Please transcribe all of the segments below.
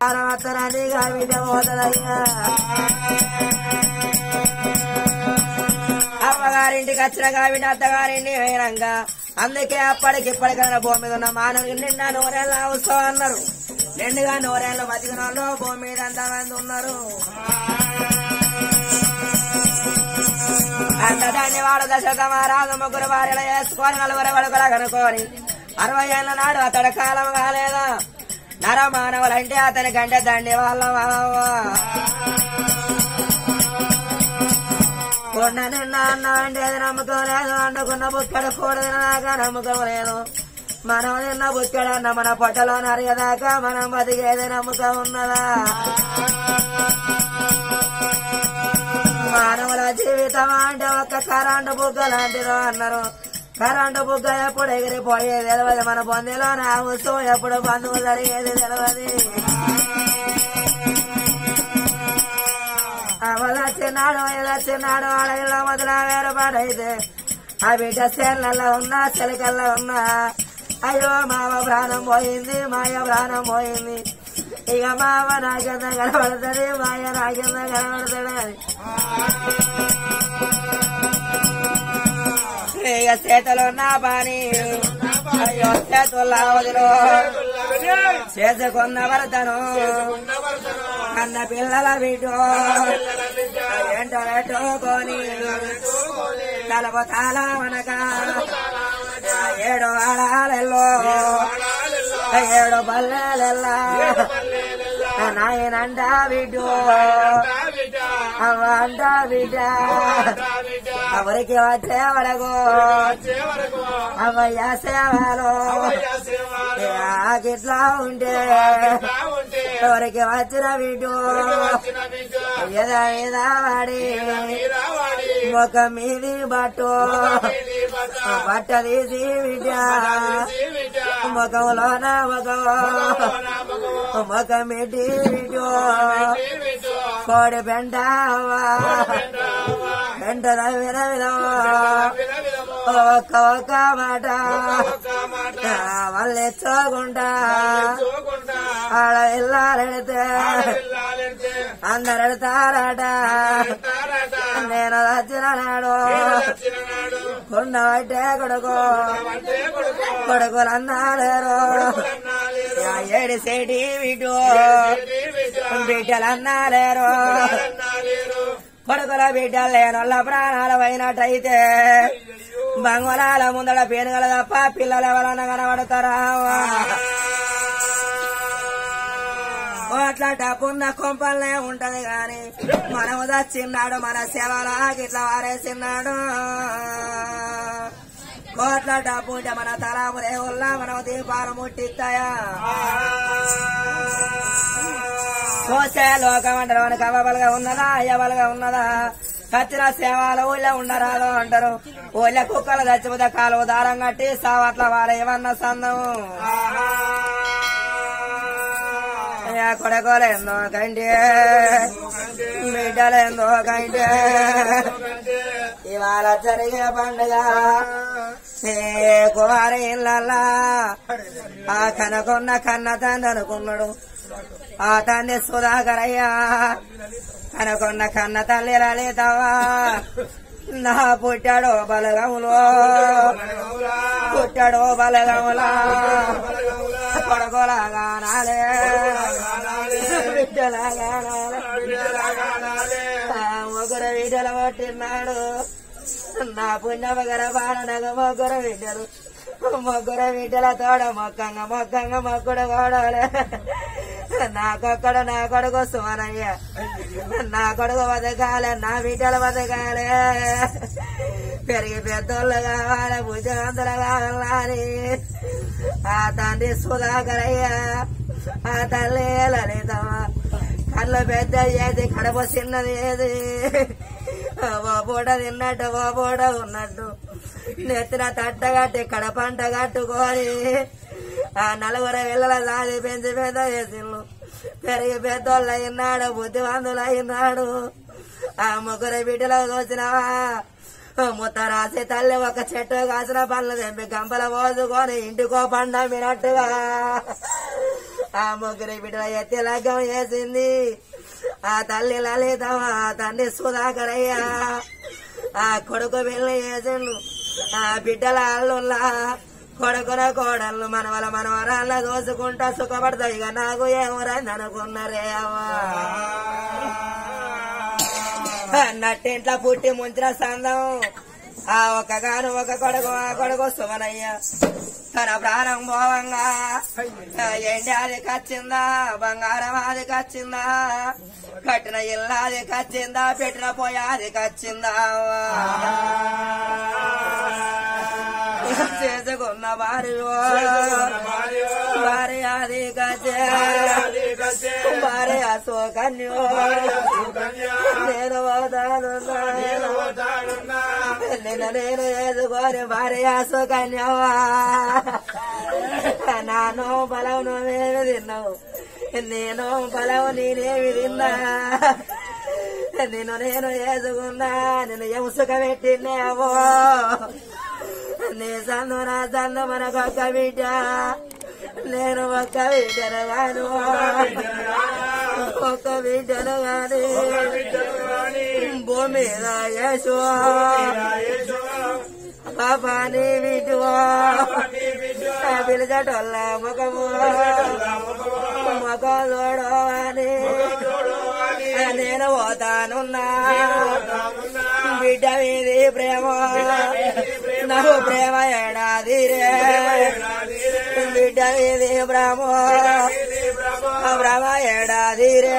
అత్తరాని బిడ్డ పోతుందయ్యా అమ్మగారింటికి వచ్చిన కాబట్టి అత్తగారింటి అయినాక అందుకే అప్పటికి ఇప్పటికైనా భూమి మీద ఉన్న మానవుడికి నిండా నూరేళ్ళ అవసరం అన్నారు నిండుగా నూరేళ్ళ బతికిన వాళ్ళు భూమి మీద ఎంతమంది ఉన్నారు అంత దాన్ని వాడు దశతమారాజు ముగ్గురు భార్యలు వేసుకొని నలుగురు వడుకుల కనుకొని అరవై ఏళ్ళ నాడు అతడి కాలం కాలేదా నరమానవులంటే అతని కంటే దండి వాళ్ళ కొండ నిన్న అన్న అంటే అది నమ్మకం లేదు అంటుకున్న బుక్కడు కూడ తినదాకా నమ్మకం లేదు మనం తిన్న బుక్కడు అన్న మన పొట్టలో నరిగదాకా మనం బతికేది నమ్మకం ఉన్నదా మానవుల జీవితం అంటే ఒక్క కరెంటు బుగ్గ లాంటిదో అన్నారు కరెంటు బుగ్గ ఎప్పుడు ఎగిరిపోయేది తెలియదు మన పొందిలో నా ఉత్సవం ఎప్పుడు బంధువులు జరిగేది తెలియదు అవలచ్చినాడు ఎదచ్చినాడు అడవిలో మొదల వేరుపాడైతే ఆ బిడ్డ చేర్లలో ఉన్నా చెలికల్లో ఉన్నా అయ్యో మావ ప్రాణం పోయింది మాయ ప్రాణం పోయింది ఇక మావ నాకెంత కనబడుతుంది మాయ నాకెంత కనబడుతుంది అని ఇక చేతులు నా పని అయ్యో చేతుల్లో వదిలో చేసుకున్న భర్తను కన్న పిల్లల బిడ్డో ఏంటో పెట్టుకొని తలపు తాళ మనక ఏడు ఆడాలెల్లో ఏడు బల్లెలెల్లా నాయనంట బిడ్డు అవ్వ అంట బిడ్డ ఎవరికి వచ్చే వరకు అవ్వయ్య సేవలు గిట్లా ఉంటే ఎవరికి వచ్చిన బిడ్డు ఎద మీద వాడి ఒక మీది బట్టు బట్ట తీసి బిడ్డ ముఖంలోన ముఖం ముఖం పెట్టి బిడ్డు కోడి పెంట పెంట విన ఒక్క ఒక్క మాట వాళ్ళు ఎచ్చుకుంటా ఆడ వెళ్ళాలంటే అందరు ఎడతారట నేను వచ్చిన నాడు కొండ పట్టే కొడుకు కొడుకులు అన్నాలేరు ఏడు సేటి బిడ్డు బిడ్డలు అన్నాలేరు కొడుకుల బిడ్డలు లేనొల్ల ప్రాణాలు అయినట్టయితే బంగుళాల ముందడ పేనుగల తప్ప పిల్లలు ఎవరన్నా కనబడతారా కోట్ల డబ్బున్న కొంపలనే ఉంటది గాని మనము దచ్చిన్నాడు మన సేవలా గిట్లా వారేసిన్నాడు కోట్ల డబ్బు ఉంటే మన తలాములే ఉల్లా మనం దీపాలు ముట్టిస్తాయా చూసే లోకం అంటారు మనకి అవ్వబలుగా ఉన్నదా అయ్యబలుగా ఉన్నదా చచ్చిన సేవలు ఊళ్ళో ఉండరాదు అంటారు ఊళ్ళ కుక్కలు చచ్చిపోతే కాలువ దారం కట్టి సావట్ల వారు ఏమన్నా సందం కొడకోలేందో కంటే బిడ్డలేందో కంటే ఇవాళ జరిగే పండుగ ఏ కుమారి ఇళ్ళల్లా ఆ కనకున్న కన్న తండ్రి అనుకున్నాడు ఆ తండ్రి సుధాకరయ్యా కనకున్న కన్న తల్లి లలితవా నా పుట్టాడో బలగములో పుట్టాడో బలగములా కొడగోలాగా నాలే బిడ్డలాగా ఒకరు బిడ్డలు పట్టినాడు నా పుణ్యమగర బాణనగ మొగ్గురు బిడ్డలు మొగ్గురు బిడ్డల తోడ మొక్కంగా మొక్కంగా మొక్కుడు కోడలే నా కొక్కడు నా కొడుకు సుమనయ్య నా కొడుకు బతకాలే నా బిడ్డలు బతకాలే పెరిగి పెద్దోళ్ళు కావాలి బుద్ధిమంతులు కావాలని ఆ తండ్రి సుధాకరయ్య ఆ తల్లి లలితమ్మ కళ్ళు పెద్ద ఏది కడప చిన్నది ఏది ఓ పూట తిన్నట్టు ఓ పూట ఉన్నట్టు నెత్తిన తట్టగట్టి కడపంట కట్టుకొని ఆ నలుగురు పిల్లల సాది పెంచి పెద్ద చేసిండు పెరిగి పెద్దోళ్ళు అయినాడు బుద్ధివంతులు అయినాడు ఆ ముగ్గురు బిడ్డలు చూసినావా ముత్త రాసి తల్లి ఒక చెట్టు కాసిన పనులు తెంపి గంపల పోసుకొని ఇంటికో పండ మినట్టుగా ఆ ముగ్గురి బిడ్డల ఎత్తి లగ్గం చేసింది ఆ తల్లి లలితమ్మ ఆ తండ్రి సుధాకరయ్య ఆ కొడుకు పెళ్లి చేసిండు ఆ బిడ్డల అల్లుల్లా కొడుకున కోడళ్ళు మనవల మనవరాళ్ళ దోసుకుంటా సుఖపడతాయి ఇక నాకు ఏమరంది అనుకున్నారే అవ్వా నట్టింట్లో పుట్టి ముంచిన సందం ఆ ఒక్కగాను ఒక కొడుకు ఆ కొడుకు సుమనయ్య తన ప్రాణం పోవంగా ఎండి అది కచ్చిందా బంగారం అది కచ్చిందా కట్టిన ఇల్లు అది కచ్చిందా పెట్టిన పోయాది కచ్చిందా చేసుకున్న భార్య భార్య అది కచ్చే భార్య సోకన్యో నేను పోతాను నిన్న నేను ఎదుకోని భార్య సుకన్యవా నాను బలం నువ్వేమి తిన్నావు నేను బలం నేనేమి తిన్నా నిన్ను నేను ఎదుగున్నా నిన్ను ఎముసుక పెట్టినావో నీ సందు నా సందు మనకొక్క బిడ్డ నేను ఒక్క బిడ్డను గాను ఒక్క బిడ్డను గాని భూమి మీద యేసు పాపాని బిడ్డు పిలిచటోళ్ళ ముఖము ముఖం చూడవని నేను పోతానున్నా బిడ్డ మీది ప్రేమ నాకు ప్రేమ ఏడాది రే బిడ్డ మీది ప్రేమ భ్రమ ఏడాది రే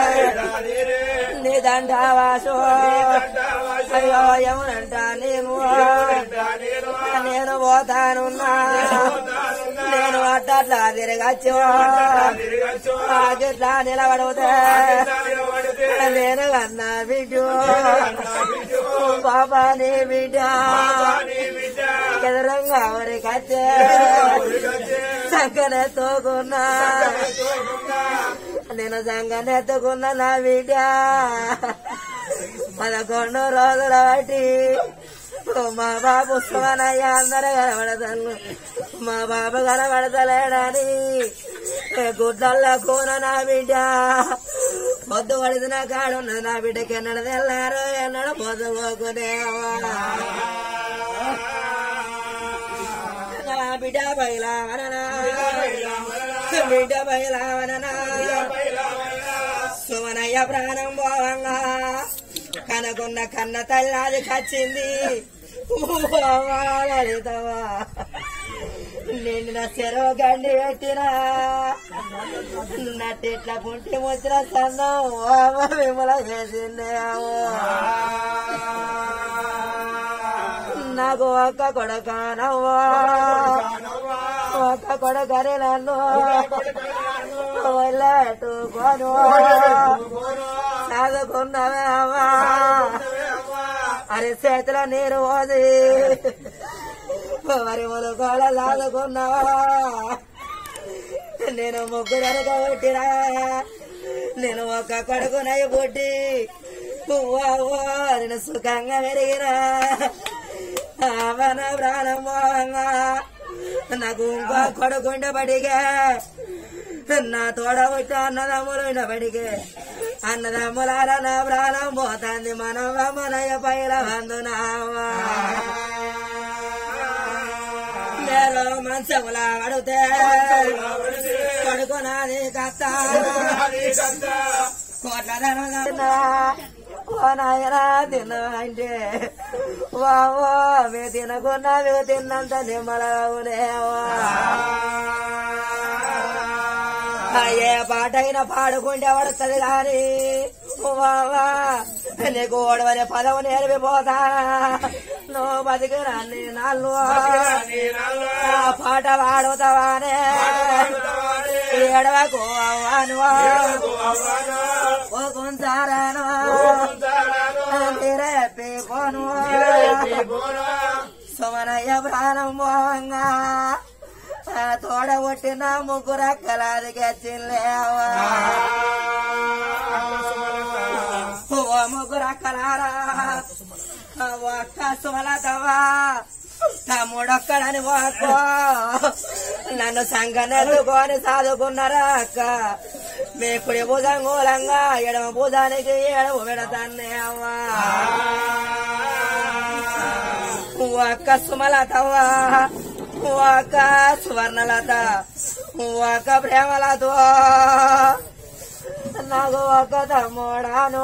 నీ దండవాసు అయ్యో ఏమనంట నేను నేను పోతానున్నా నేను అట్లా తిరగచ్చు గిట్లా నిలబడితే నేను అన్నా బిడ్డు బాబా నీ బిడ్డ ఎదురంగా ఎవరికచ్చే సంకనెత్తుకున్నా నేను సంకనెత్తుకున్నా నా బిడ్డ పదకొండు రోజుల బట్టి మా బాబు సుమనయ్య అందరూ కనబడతాను మా బాబు కనబడతలేడని గుడ్డల్లో కూన నా బిడ్డ పొద్దు పడిన కాడున్నది నా బిడ్డకి ఎన్నడు తెల్లారు ఎన్నడు పొద్దు పోకునేవా నా బిడ్డ బయలావననా బిడ్డ బయలావననా సుమనయ్య ప్రాణం పోవంగా కనకున్న కన్న తల్లాది కచ్చింది లలితవా నిన్న చెరవ గండి పెట్టినా నట్టిట్ల పుంటి ముచ్చిన సందం విమల చేసిందే నాకు ఒక్క కొడకానవ్వా ఒక్క కొడకని నన్ను వెళ్ళట్టుకోను చదువుకున్నవే అమ్మా అరే చేతిలో నీరు పోది మరి ములుకోల చదువుకున్నావా నేను ముగ్గురు అనుకోబట్టిరా నేను ఒక్క కొడుకునై పుట్టి ఓ నేను సుఖంగా పెరిగినా అవన ప్రారంభంగా నాకు ఇంకో కొడుకుండే బడిగే నా తోడ పుట్టి అన్నదమ్ములు బడిగే అన్నదమ్ములాల నా ప్రాణం పోతుంది మనవ మనయ పైల వందునావా నేను మంచముల పడితే కొడుకునాది కత్త కోట్ల ధన ఓ నాయనా తిన్నా అంటే వావో మీ తినకున్నా మీ తిన్నంత నిమ్మలవునేవా ఏ పాటైనా పాడుకుంటే పడుతుంది గాని వావా నీకు ఓడవని పదవు నేర్పిపోతా నువ్వు బతికిరాన్ని నాళ్ళు ఆ పాట పాడుతావానే ఏడవకు అవ్వాను ఓ కొంతారాను తీరేపోను సుమనయ్య ప్రాణం పోవంగా తోడ కొట్టిన ముగ్గురు అక్కలాది గచ్చిలేవా ఓ ముగ్గురు అక్కలారా ఒక్క సుమలతవా తమ్ముడొక్కడని ఒక్కో నన్ను సంగనెత్తుకొని సాదుకున్నారా అక్క మీ కుడి భుజం మూలంగా ఎడమ భుజానికి ఎడమ పెడతానే అవ్వా ఒక్క సుమలతవా ఒక్క సువర్ణలత ఒక్క ప్రేమలతో నాకు ఒక తమ్ముడాను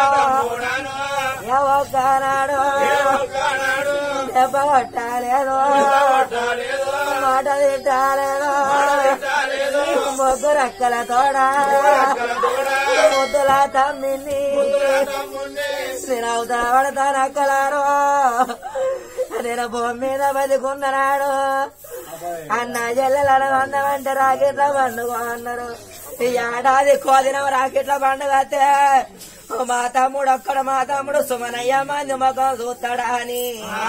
ఒక్కనాడు దెబ్బ కొట్టాలేదో మాట తిట్టాలేదో ముగ్గురు అక్కల తోడా ముద్దుల తమ్మిని నేను అవుతా పడతాను అక్కలారో నేను భూమి మీద బతుకున్నాడు అన్న చెల్లెలను అందమంటే రాకెట్ల పండుగ అన్నారు ఈ ఏడాది కోదినం రాకెట్ల పండుగ అయితే మా తమ్ముడు ఒక్కడ మా తమ్ముడు సుమనయ్య మంది ముఖం చూస్తాడా అని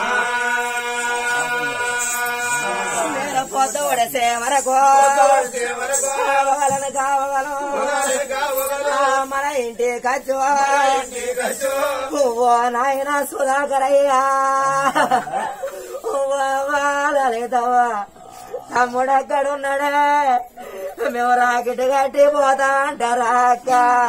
నేను పొద్దు ఉడసే వరకు కావగలను కావగలను మన ఇంటి ఖర్చు ఓ నాయన సుధాకరయ్యా లలితవ్వా తమ్ముడు అక్కడున్నాడే మేము రాకెట్ కట్టి పోతా అంటారా అక్క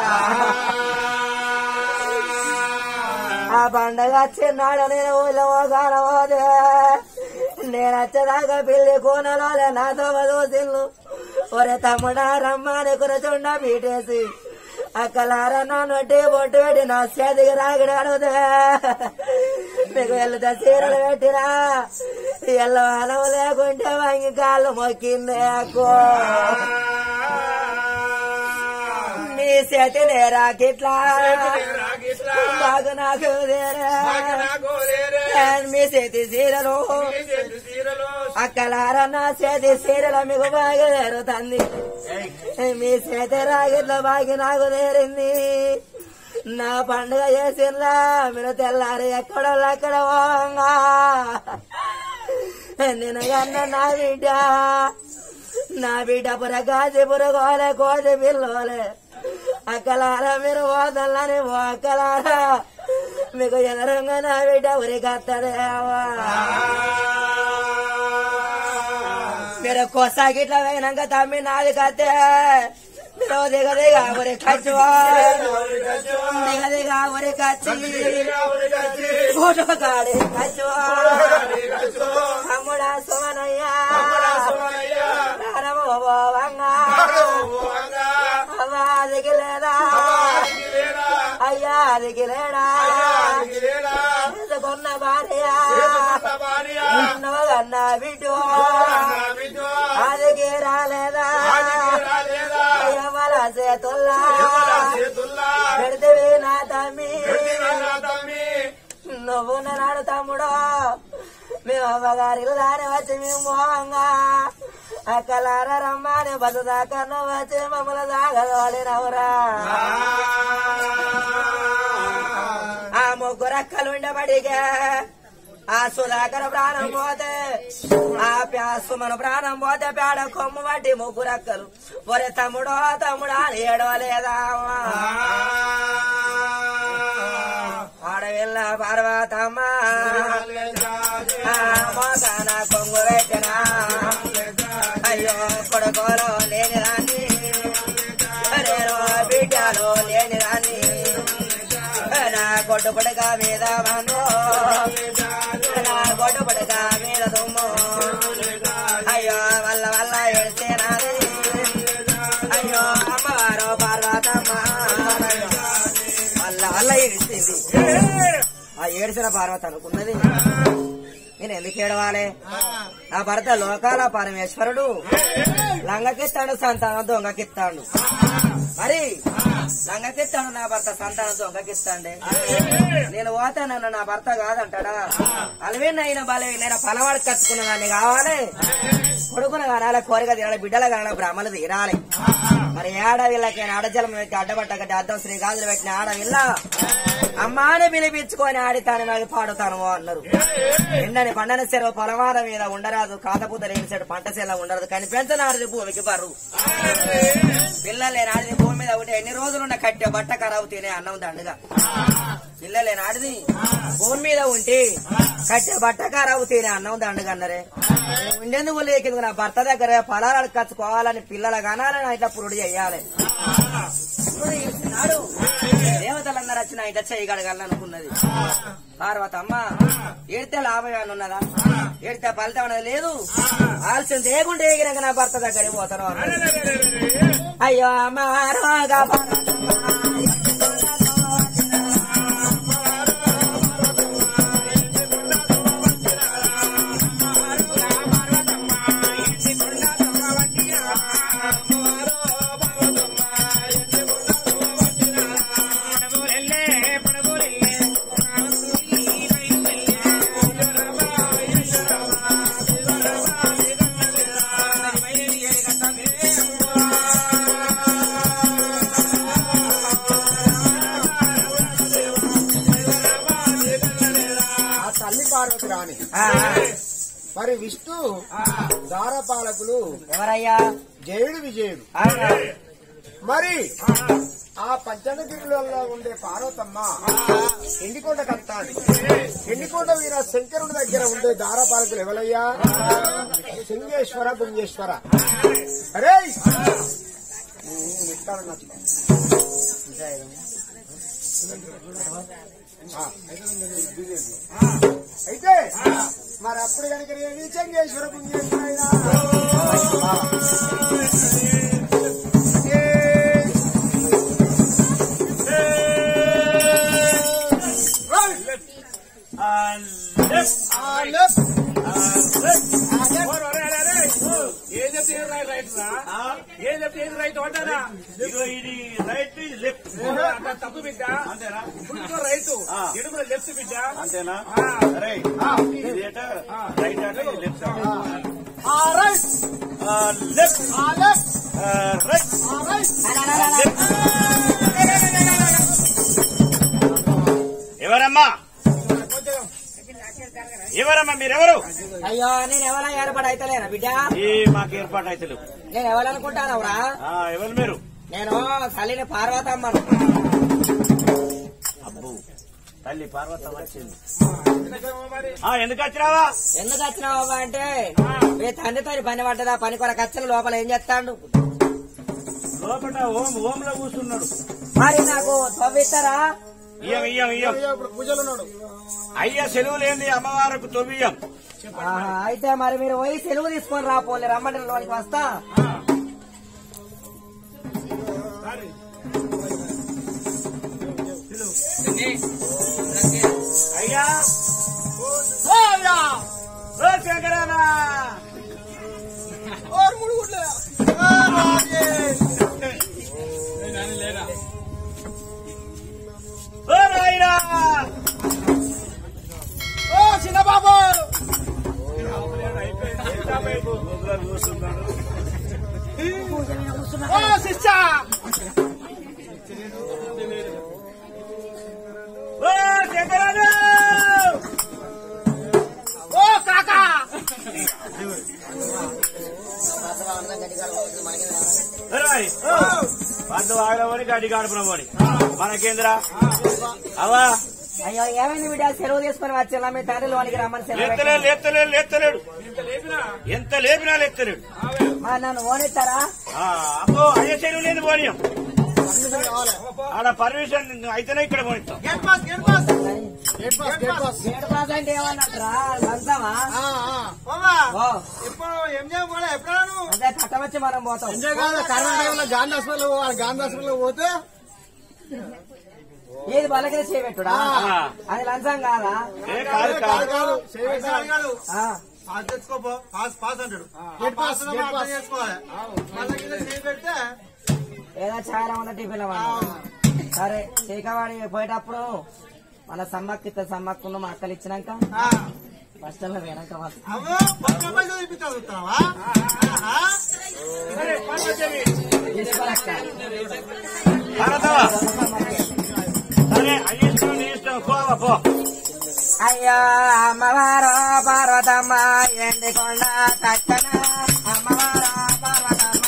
ఆ పండగ వచ్చినాడు నేను ఊళ్ళో కానవోదే నేను వచ్చేదాకా పెళ్లి కోనలో నాతో వదోసిల్లు ఒరే తమ్ముడా రమ్మని కురచుండ పీటేసి అక్కలారా నా నొట్టి బొట్టు పెట్టి నా చేతికి రాగిడాడుదే మీకు వెళ్తే చీరలు పెట్టినా ఎల్ల వానం లేకుంటే వంగి కాళ్ళు మొక్కిందే అక్కో మీ చేతినే రాకిట్లా బాగా నాకు దేరే. మీ చేతి చీరలు అక్కలారా నా చేతి చీరల మీకు బాగా జరుగుతుంది మీ చేతి రాగిట్లో బాగా నాకు తేరింది నా పండుగ చేసిందా మీరు తెల్లారి ఎక్కడో అక్కడ పోవంగా నేను కన్నా నా బిడ్డ నా బిడ్డ పుర గాజి పుర కోలే కోసి పిల్లోలే అక్కలారా మీరు పోదల్లని ఓ అక్కలారా మీకు ఎదురుగా నా బిడ్డ ఉరికత్తదేవా మీరు కొసాగిట్లా పోయినాక తమ్మి నాది కత్తే మీరు దిగ దిగ ఉరి ఖర్చు దిగ దిగ ఉరి ఖర్చు ఫోటో కాడే ఖర్చు తమ్ముడా సుమనయ్యా ప్రారంభంగా అవ్వా దిగిలేదా అయ్యా దిగిలేడా కొన్న భార్య ఉన్నవగన్న బిడ్డు అదికి రాలేదా ఎవల చేతుల్లా పెడితే నా తమ్మి నువ్వు నాడు తమ్ముడు మేము అవ్వగారి దాని వచ్చి మేము మోహంగా అక్కలార రమ్మని బతు దాకా నువ్వు వచ్చి మమ్మల్ని దాగదోడినవురా ఆ ముగ్గురు అక్కలు ఉండబడిగా ఆ సుధాకర ప్రాణం పోతే ఆ ప్యాసు మన ప్రాణం పోతే పేడ కొమ్ము పట్టి ముగ్గురు అక్కలు ఒరే తమ్ముడో తమ్ముడా అని ఏడవలేదా ఆడవిల్ల పర్వతమ్మ ఆ మోకాన కొంగు పెట్టినా అయ్యో కొడుకోలో లేని రాని నేను బిడ్డలో లేని రాని నా కొట్టు పడక మీద మను నా కొట్టు పడక మీద దుమ్ము అయ్యో వల్ల వల్ల ఏడితే నాది అయ్యో అమ్మవారు పార్వతమ్మ వల్ల వల్ల ఏడిచింది ఆ ఏడిసిన పార్వత అనుకున్నది నేను ఎందుకు ఏడవాలి ఆ భర్త లోకాల పరమేశ్వరుడు లంగకిస్తాడు సంతానం దొంగకిస్తాడు మరి లంగకిస్తాడు నా భర్త సంతానం దొంగకిస్తాండే నేను పోతానన్న నా భర్త కాదంటాడా అలవేనైనా బలవైన పలవాడు కట్టుకున్న దాన్ని కావాలి కొడుకున కానాలి కోరిక తీరాలి బిడ్డల కానాలి బ్రాహ్మణులు తీరాలి మరి ఆడవిల్లకైనా ఆడజలం పెట్టి అడ్డబట్టగట్టి అద్దం శ్రీకాంతులు పెట్టిన ఆడవిల్ల అమ్మాని పిలిపించుకొని ఆడితాను నాకు పాడుతాను అన్నారు ఎండని పండని చెరువు పొలమార మీద ఉండరాదు కాతపూత రేగిసాడు పంట సెల్ల ఉండరాదు కానీ పెంచనాడిది భూమికి బర్రు పిల్లలు లేని ఆడిది భూమి మీద ఒకటి ఎన్ని రోజులున్న కట్టె బట్ట కరావు తినే అన్నం దండుగా పిల్లలే నాటిది భూమి మీద ఉంటే కట్టె బట్టకారావు తినే అన్నం దండగన్నరే ఉండేందుకు లేకింది నా భర్త దగ్గర పొలాలు అడకచ్చుకోవాలని పిల్లల కనాలని ఇట్లా పురుడు చెయ్యాలి పురుడు చేస్తున్నాడు దేవతలందరూ వచ్చిన ఇట చేయగలగాలనుకున్నది పార్వతమ్మ ఏడితే లాభం ఏమైనా ఉన్నదా ఏడితే ఫలితం అనేది లేదు ఆలస్యం చేయకుండా ఎగిరాక నా భర్త దగ్గరికి పోతాను అన్నాడు. అయ్యో అమ్మ రోగా ఆ తల్లి పార్వతి రాణి ఆ, మరి విష్ణు దారపాలకులు ఎవరయ్యా జయుడు విజయుడు ఆ, మరి ఆ పంచనగిరిలో ఉండే పార్వతమ్మ ఎండికొండ కట్టాలి ఎండికొండ వీర శంకరుడి దగ్గర ఉండే దారపాలకులు ఎవరయ్యా సింగేశ్వర గుంజేశ్వర అరే అయితే మరి అప్పుడు కనుక నేను చెంగేశ్వర గుంజేశ్వర అయినా ఏం చెప్తే ఏది రైట్ రైట్ రా ఏం చెప్తే ఏది రైట్ అంటారా ఇదిగో ఇది రైట్ ఇది లెఫ్ట్ అట్లా తప్పు బిడ్డ అంతేనా కుడికో రైతు ఆ. ఎడుగులో లెఫ్ట్ బిడ్డ అంతేనా ఆ. సరే ఇది ఏట రైట్ అంటే ఇది లెఫ్ట్ ఆ రైట్ లెఫ్ట్ ఆ లెఫ్ట్ రైట్ ఆ రైట్ ఎవరమ్మా ఎవరమ్మా మీరెవరు అయ్యో నేను ఎవరైనా ఏర్పాటు అయితలేనా బిడ్డ ఈ మాకు ఏర్పాటు అయితే నేను ఎవరనుకుంటానవురా ఎవరు మీరు నేను తల్లిని పార్వతమ్మను అబ్బు తల్లి పార్వతం వచ్చింది ఆ, ఎందుకు వచ్చినావా ఎందుకు వచ్చినావు అంటే మీ తండ్రితో పని పడ్డదా పని కొరకు వచ్చిన లోపల ఏం చేస్తాడు లోపల ఓం ఓంలో కూర్చున్నాడు మరి నాకు తవ్విస్తారా ఇయ్యం ఇయ్యం ఇయ్యం ఇప్పుడు పూజలు ఉన్నాడు అయ్య సెలవు లేని అమ్మవారికి తొవ్వియ్యం ఆహా, అయితే మరి మీరు పోయి సెలవు తీసుకొని రాపోలే రమ్మంటే లోనికి వస్తా అయ్యా ఓ శంకరానా ఓ రాయిరా ఓ చిన్న బాబు ఓ శిష్య ఓ శంకరానా ఓ కాకా రాయి పండు ఆగలమని గడ్డి కాడుపునమని మనకేంద్రా అవా అయ్యో ఏమైంది బిడ్డ సెలవు తీసుకొని వచ్చేలా మీ తండ్రి లోనికి రమ్మని సెలవు లేత్తలేడు లేత్తలేడు లేత్తలేడు లేపినా ఎంత లేపినా లేత్తలేడు మరి నన్ను ఓనిస్తారా ఆ, అబ్బో అయ్యే చెరువు లేని పోనీయం ఆడ పర్మిషన్ అయితేనే ఇక్కడ పోనిస్తాం gate pass gate pass gate pass gate pass ఏడు పాస్ అంటే ఏమన్నట్రా లంచమా బాబా ఓ ఇప్పుడు ఎంజాయ్ పోలే ఎప్పుడైనా అదే కట్టవచ్చి మనం పోతాం ఎంజాయ్ కాదు కరోనా టైంలో గాంధీ హాస్పిటల్ పోవాలి గాంధీ హాస్పిటల్ పోతే ఏది బలకే చేయబెట్టుడా ఆ. అది లంచం కాదా ఏ కాదు కాదు కాదు కాదు ఆ. పాస్ తెచ్చుకోపో పాస్ పాస్ అంటాడు గేట్ పాస్ అర్థం చేసుకోవాలి మళ్ళీ కింద చేయి పెడితే ఏదో చాలా ఉన్న టిఫిన్ సరే చీకవాడి పోయేటప్పుడు మన సమ్మక్కి సమ్మక్కును మా అక్కలు ఇచ్చినాక ఆ, ఫస్ట్ లో వెనక వస్తా. అవ్వో పక్క పైసలు చూపించాలి చూస్తున్నావా ఆహా. సరే పార్వతీదేవి తీసుకోరక్క. భారతవా సరే అయ్యి ఇష్టం నీ ఇష్టం పోవా పో అయ్యో అమ్మవారు పార్వతమ్మ ఎండికొండ కట్టన అమ్మవారు పార్వతమ్మ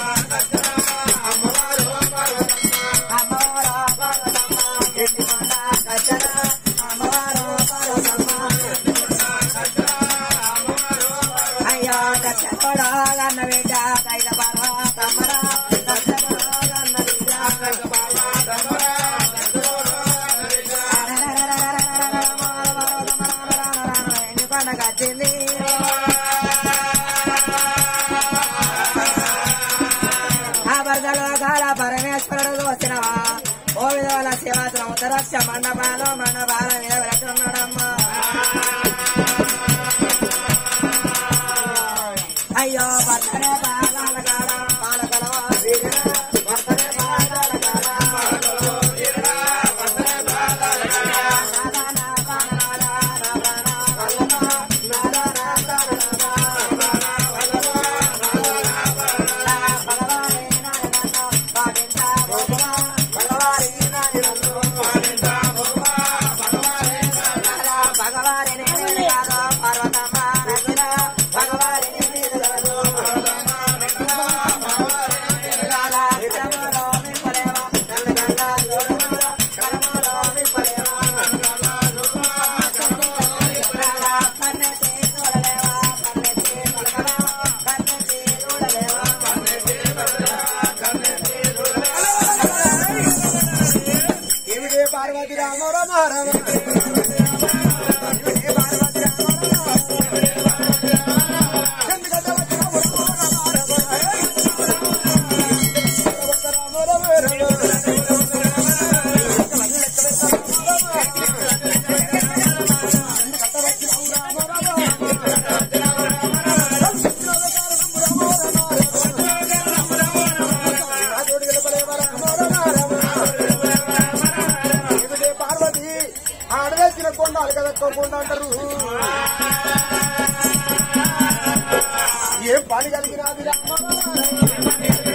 అమ్మవారు పార్వతమ్మ ఎండికొండ పరమేశ్వరుడు వచ్చినవా ఓ విధవల శివాసనం ఉత్తరక్ష మండపాలు మండపాల మీద వెళ్తున్నాడమ్మా అయ్యో పక్కనే పాదాల కాడ పాలకలవా వీరుడా, పక్కనే పాదాల కాడ పాలకలవా వీరుడా, పక్కనే పాదాల కాడ నాదానా పాదాల నాదానా వల్లభా, నాదానా తారనాదా, నాదానా వల్లభా, నాదానా వల్లభా, భగవానే నాయనన్నో, పాటించా భగవా, భగవానే నాయనన్నో, పాటించా భగవా, భగవానే నాయనన్నో, భగవానే నేనే కాదు, పార్వతమ్మ నగుల, భగవానే నేనే కాదు, పార్వతమ్మ నగుల, భగవానే నేనే కాదు, విషములో నింపలేవా, నన్ను గంగా చూడములో, కరములో నింపలేవా, నన్ను గంగా చూడములో, కరములో నింపలేవా, కన్నెత్తి చూడలేవా, కన్నెత్తి చూడలేవా, కన్నెత్తి చూడలేవా, కన్నెత్తి ఏమిటే పార్వతి రామ రామ రామ ఏమిటే పార్వతి రామ రామ ఎందుకంటే వచ్చి రామ రామ రామ రామ రామ ఏమిటే పార్వతి ఆడవేసిన కొండ అలకదక్కోకుండా అంటారు ఏం పని కలిగినది రామ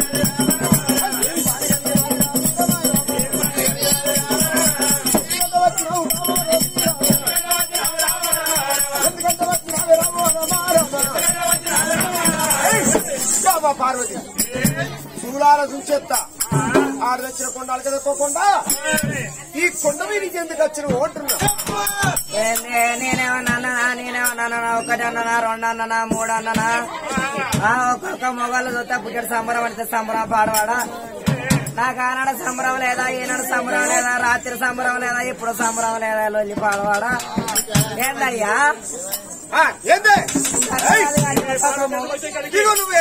పార్వతి చూడాల చూచేస్తా ఆడ తెచ్చిన కొండ అలకదక్కోకుండా ఈ కొండ మీదకి ఎందుకు వచ్చిన ఓటున్నా నేనేమన్నా నేనేమన్నా ఒకటి అన్ననా రెండు అన్ననా మూడు అన్ననా ఆ, ఒక్కొక్క మొగలు చూస్తే పుట్టడు సంబరం అంటే సంబరం పాడవాడా నాకు ఆనాడు సంబరం లేదా ఈనాడు సంబరం లేదా రాత్రి సంబరం లేదా ఇప్పుడు సంబరం లేదా లొల్లి పాడవాడా ఏందయ్యా ఆ, ఏందే ఏయ్, ఇదిగో నువ్వే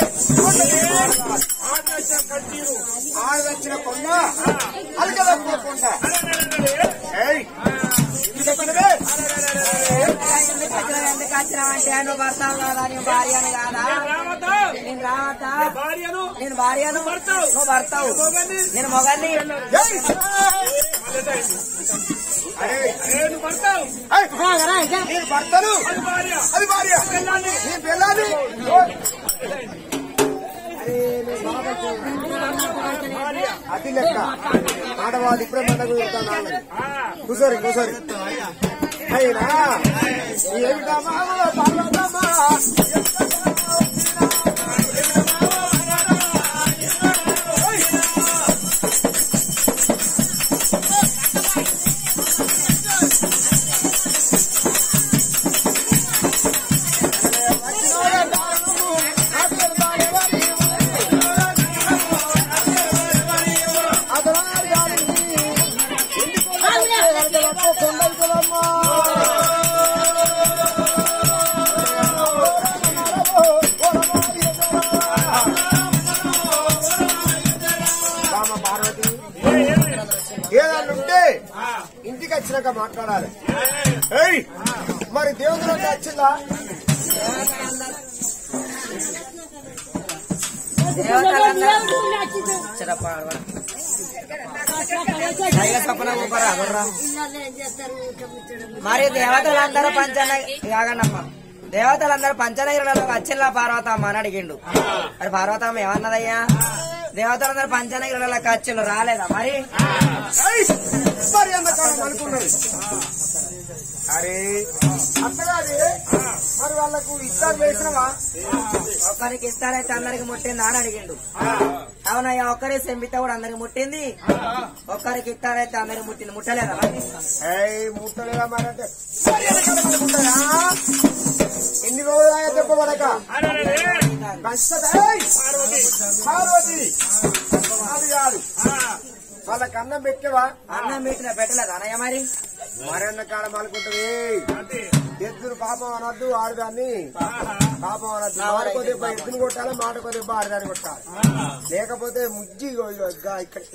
ఆడ తెచ్చిన కొండ అలకదక్కోకుండా ఏయ్ ఎందుకు వచ్చినదే ఎందుకు వచ్చినావంటే నువ్వు భర్తావు కాదా నీ భార్య అని కాదా రావద్దా నేను రావద్దా భార్యను నేను భార్యను భర్తవు. నువ్వు భర్తావు నేను మొగల్ని ఏయ్! అరే, నేను భర్తవు ఏయ్! నేను భర్తను అది భార్య అది భార్య నీ పిల్లని అది లెక్క ఆడవాళ్ళు ఇప్పుడే మండ కుదురుతాను కూసరి కూసరి అయినా ఏమిటమ్మా పార్వతమ్మా పార్వతి ఏదన్నుంటే ఇంటికి వచ్చినాక మాట్లాడాలి ఏయ్ మరి దేవుడిలోకి వచ్చిందా మరి దేవతలందరూ పంచన కాగండమ్మా దేవతలందరూ పంచనగిరిలో వచ్చిల్లా పార్వతమ్మ అని అడిగిండు మరి పార్వతమ్మ ఏమన్నదయ్యా దేవతలందరూ పంచనగిరిలో ఖర్చులు రాలేదా మరి ఏయ్! మరి ఎంతకాలం అనుకున్నది అరే అత్తగారి మరి వాళ్ళకు ఇస్తారు వేసినవా ఒక్కరికి ఇస్తారైతే అందరికి ముట్టిందా అని అడిగిండు అవునయ్యా ఒక్కరి సెంబిత కూడా అందరికి ముట్టింది ఒక్కరికి ఇస్తారైతే అందరికి ముట్టింది ముట్టలేదా మరి ఏయ్ ముట్టలేదా మరి అంటే మరి ఎంతకాలం అనుకుంటారా ఎన్ని రోజులు దెబ్బపడక పార్వతి అది కాదు వాళ్ళకి అన్నం పెట్టవా అన్నం పెట్టిన పెట్టలేదా అన్నయ్య మరి మరెన్న కాలం అనుకుంటుంది ఎద్దును పాపం అనొద్దు ఆడదాన్ని పాపం అనొద్దు మాట కొద్దిగా ఎద్దును కొట్టాలి మాట కొద్దిగా ఆడదాన్ని కొట్టాలి లేకపోతే ముజ్జి ఇగో ఇగో ఇగో ఇక్కడ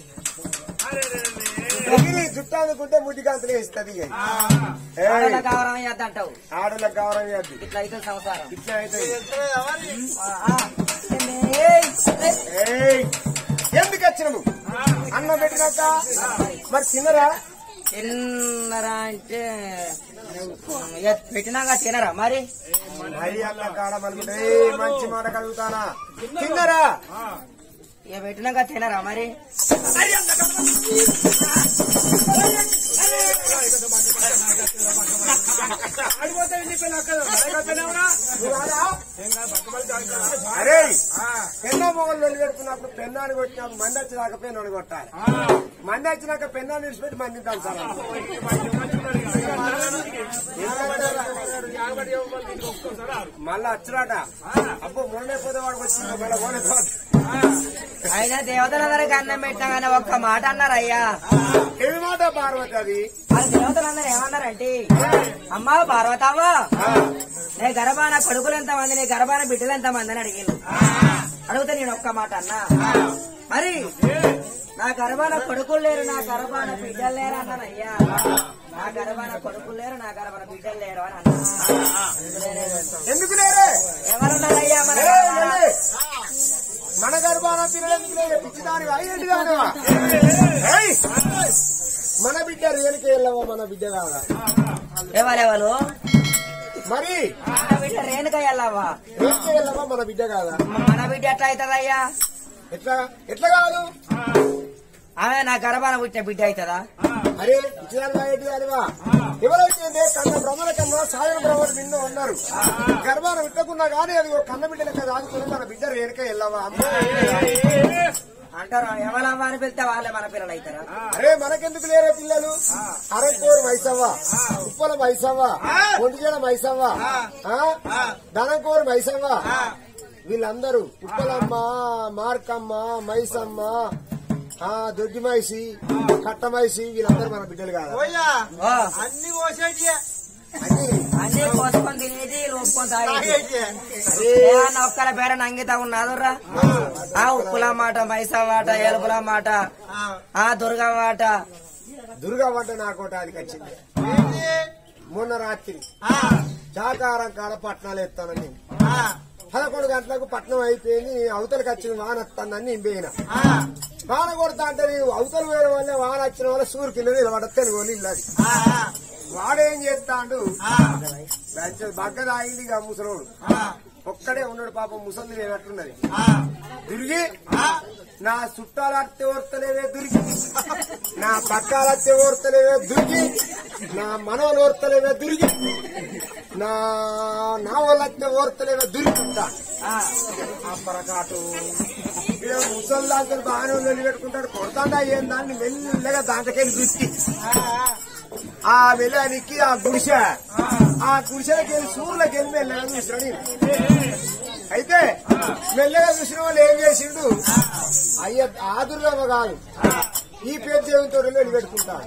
ఎగిరి జుట్టు అందుకుంటే ముడ్డి గంతలే ఇస్తుంది ఇక. ఏయ్, ఆడల గౌరవం చేద్దంటావు ఆడలకు గౌరవం ఇవ్వద్దు ఇట్లా అయితే సంసారం ఇట్లా అయితే ఆ, ఏయ్, ఏయ్, ఎందుకు వచ్చినము అన్నం పెట్టినాక మరి తినరా తిన్నరా అంటే ఇక పెట్టినాక తినరా మరి మరి అన్న కాడ మనకు ఏయ్, మంచి మాట కలుగుతానా తిన్నరా ఇక పెట్టినాక తినరా మరి అరే పెన్న మొగలు వెళ్ళి పెడుతున్నప్పుడు పెన్నాన్ని కొట్టినప్పుడు మంది వచ్చినాక పెన్నాన్ని కొట్టాలి మంది వచ్చినాక పెన్నాన్ని విడిచిపెట్టి మంది తింటాను సార్ మళ్ళా వచ్చినాట అబ్బో మొన్నే పోతే వాడికి వచ్చింది మళ్ళీ పోనే పోతే. అయినా దేవతలందరికి అన్నం పెట్టినా కానీ ఒక్క మాట అన్నారు అయ్యా ఏమి మాట పార్వతి అది వాళ్ళ దేవతలందరూ ఏమన్నారంటే అమ్మా పార్వతమ్మ నీ గర్భాన కొడుకులు ఎంతమంది నీ గర్భాన బిడ్డలు ఎంతమంది అని అడిగిండు అడిగితే నేను ఒక్క మాట అన్నా మరి నా గర్భాన కొడుకులు లేరు నా గర్భాన బిడ్డలు లేరు అన్నాను అయ్యా నా గర్భాన కొడుకులు లేరు నా గర్భాన బిడ్డలు లేరు అని అన్నా ఎందుకు లేరే ఎవరున్నారు అయ్యా మన ఏయ్, గర్భాన? లే. మన గర్భాన పిల్లలెందుకు లేరు పిచ్చిదాని అయ్యేది కానివా ఏయ్! మన బిడ్డ రియల్కి వెళ్ళవా మన బిడ్డ కాదా ఎవరెవరు మరి మన బిడ్డ రేణుక వెళ్ళావా రియల్కి వెళ్ళవా మన బిడ్డ కాదా మన బిడ్డ ఎట్లా అవుతుందయ్యా ఎట్లా ఎట్లా కాదు ఆమె నా గర్భాన పుట్టిన బిడ్డ అవుతుందా అరే పిచ్చిదాని అయ్యేది కానివా ఎవరైతే ఏంటి, కన్న భ్రమల కన్నా సాయం భ్రమలు నిన్ను ఉన్నారు గర్భాన విట్టకున్నా కానీ అది ఒక కన్న బిడ్డ లెక్క దాచుకుని మన బిడ్డ రేణుక వెళ్ళవా అమ్మో అంటారు ఎవరవ్వ అని పిలిస్తే వాళ్ళే మన పిల్లలు అవుతారా అరే మనకెందుకు లేరే పిల్లలు అరకోరు మైసవ్వ ఉప్పల మైసవ్వ ఒంటిజల మైసవ్వ ఆ? ధనంకోరు మైసవ్వ వీళ్ళందరూ ఉప్పలమ్మ మార్కమ్మ మైసమ్మ ఆ దొడ్డి మైసి కట్ట మైసి వీళ్ళందరూ మన బిడ్డలు కాదు పోయ్యా ఓ, అన్ని పోసేటియే అని అన్ని కోసుకొని తినేది లోపుకొని తాగేది తాగేటియే. ఏమన్నా ఒక్కల పేర నంగిత ఉన్నాదుర్రా ఆ ఉప్పుల మాట మైసా మాట ఏలుపుల మాట ఆ, ఆ దుర్గా మాట దుర్గా వంట నాకోట అది వచ్చింది ఏంటి? మొన్న రాత్రి ఆ, చాకారం కాడ పట్నాలు ఎత్తానని ఆ, పదకొండు గంటలకు పట్నం అయిపోయింది అవతలకి వచ్చిన వాన వస్తానని నేను పోయినా ఆ, వాన కొడతా అంటే నీవు అవతల వేరే వల్ల వాన వచ్చిన వల్ల సూరు కింద నిలబడతాను గోలు ఇల్లది ఆ, వాడేం చేస్తాడు ఆ, బగ్గ తాగింది ఇక ముసలోడు ఆ, ఒక్కడే ఉన్నాడు పాపం ముసలి లేనట్టున్నది ఆ, దురిగి ఆ, నా చుట్టాలు అత్తే ఓర్తలేవే దురిగి నా పక్కాలు అత్తే ఓర్తలేవే దురిగి నా మనవలు ఓర్తలేవే దురిగి నా నా వాళ్ళు అత్తే ఓర్తలేవే దురిగి ఆ, అప్పరకాటు ముసలి దాంట్లో బాగానే ఉంది పెట్టుకుంటాడు కొడతాడా ఏం దాన్ని మెల్లగా దాంట్లోకెళ్ళి దృష్టి ఆ వెళ్ళానికి ఆ గుడిసె ఆ గుడిసెలకి వెళ్ళి సూర్యులకి వెళ్ళి మెల్లగా చూసినాడు ఈయన. అయితే మెల్లగా చూసిన వాళ్ళు ఏం చేసిండు అయ్య ఆదుర్లవ కాదు ఈ పేరు దేవునితో వెళ్ళి పెట్టుకుంటాడు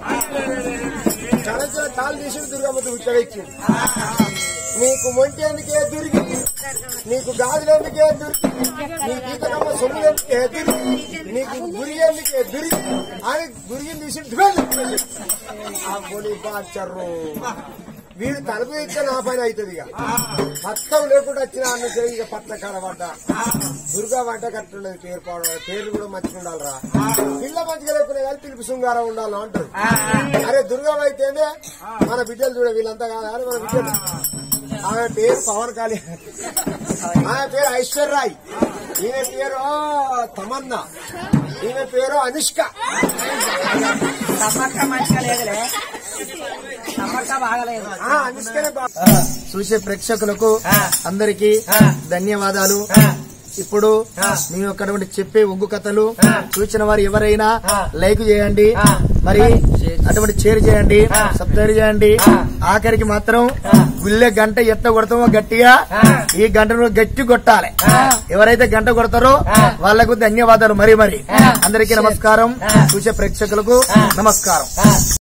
కలచ కాలు తీసి దుర్గమ్మతో ఉచ్చరించిండు నీకు మొంటేందుకే దుర్గి నీకు గాజులెందుకే దుర్గి నీ గీతకమ్మ సొమ్ము ఎందుకే దుర్గి నీకు గురి ఎందుకే దుర్గి అని గురిగిని తీసి దుర్గి ఆ పోనీ బాచర్రు వీడు తలుపు ఇచ్చే నా పని అవుతుంది ఇక మొత్తం లేకుండా వచ్చిన అన్న ఇక పట్ల కడబడ్డ దుర్గా వంట కట్టున్నది పేరు పాడు పేర్లు కూడా మంచిగా ఉండాలిరా పిల్ల మంచిగా లేకుండా కానీ పిలుపు శృంగారం ఉండాలి అంటారు ఆ, ఆ. అరే దుర్గా అయితేనే మన బిడ్డలు చూడ వీళ్ళంతా కాదు అని మన బిడ్డలు ఆమె పేరు పవన్ కళ్యాణ్ ఆమె పేరు ఐశ్వర్రాయ్ ఈమె పేరు తమన్నా ఈమె పేరు అనుష్క సమ్మక్క మంచిగా లేదులే సమ్మక్క బాగలేదు ఆ, అనుష్కనే బా- చూసే ప్రేక్షకులకు అందరికి ధన్యవాదాలు ఇప్పుడు మేము అక్కడ చెప్పే ఒగ్గు కథలు చూసిన వారు ఎవరైనా లైక్ చేయండి మరి అటువంటి షేర్ చేయండి సబ్స్క్రైబ్ చేయండి ఆఖరికి మాత్రం గుళ్ళె గంట ఎట్ట కొడతామో గట్టిగా ఈ గంటను గట్టి కొట్టాలి ఎవరైతే గంట కొడతారో వాళ్లకు ధన్యవాదాలు మరి మరి అందరికీ నమస్కారం చూసే ప్రేక్షకులకు నమస్కారం